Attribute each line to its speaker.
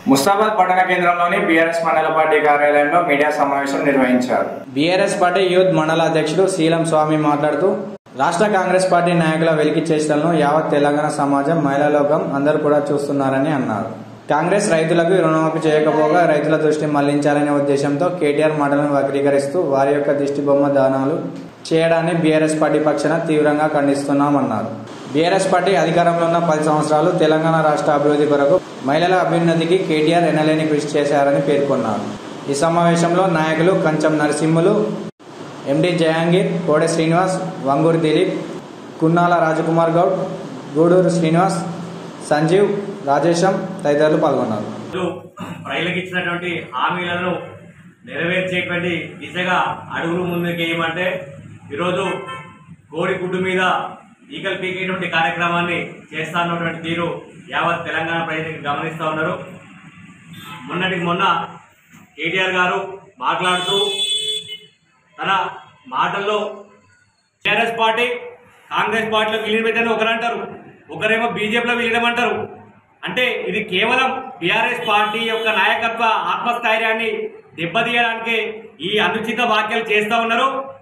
Speaker 1: ముస్తాబాద్ పట్టణ కేంద్రంలోని బీఆర్ఎస్ మండల పార్టీ కార్యాలయంలో మీడియా సమావేశం నిర్వహించారు బీఆర్ఎస్ పార్టీ యూత్ మండల అధ్యక్షుడు శీలం స్వామి మాట్లాడుతూ రాష్ట్ర కాంగ్రెస్ పార్టీ నాయకుల వెలికి చేష్టలను యావత్ తెలంగాణ సమాజం మహిళా లోకం అందరూ కూడా చూస్తున్నారని అన్నారు కాంగ్రెస్ రైతులకు రుణమాఫీ చేయకపోగా రైతుల దృష్టి మళ్లించాలనే ఉద్దేశంతో కేటీఆర్ మాటలను వక్రీకరిస్తూ వారి యొక్క దిష్టి బొమ్మ దానాలు చేయడాన్ని బీఆర్ఎస్ పార్టీ పక్షాన తీవ్రంగా ఖండిస్తున్నామన్నారు బీఆర్ఎస్ పార్టీ అధికారంలో ఉన్న పది సంవత్సరాలు తెలంగాణ రాష్ట్ర అభివృద్ధి కొరకు మహిళల అభ్యున్నతికి కేటీఆర్ ఎనలేని కృషి చేశారని పేర్కొన్నారు ఈ సమావేశంలో నాయకులు కంచం నరసింహులు ఎండి జహాంగీర్ కోడె శ్రీనివాస్ వంగూరి దిలీప్ కున్నాల రాజకుమార్ గౌడ్ గూడూరు శ్రీనివాస్ సంజీవ్ రాజేశం తదితరులు పాల్గొన్నారు
Speaker 2: రోజు ప్రజలకు ఇచ్చినటువంటి హామీలను నెరవేర్చేటువంటి దిశగా అడుగులు ముందుకు వేయమంటే ఈరోజు కోడి గుడ్డు మీద ఈకలు పీకేటువంటి కార్యక్రమాన్ని చేస్తా ఉన్నటువంటి తీరు యావత్ తెలంగాణ ప్రజలకు గమనిస్తూ ఉన్నారు మొన్నటికి మొన్న కేటీఆర్ గారు మాట్లాడుతూ తన మాటల్లో టీఆర్ఎస్ పార్టీ కాంగ్రెస్ పార్టీలో విలీనం పెట్టని ఒకరు అంటారు ఒకరేమో బీజేపీలో విలీనం అంటారు అంటే ఇది కేవలం బీఆర్ఎస్ పార్టీ యొక్క నాయకత్వ ఆత్మస్థైర్యాన్ని దెబ్బతీయడానికి ఈ అనుచిత వ్యాఖ్యలు చేస్తూ ఉన్నారు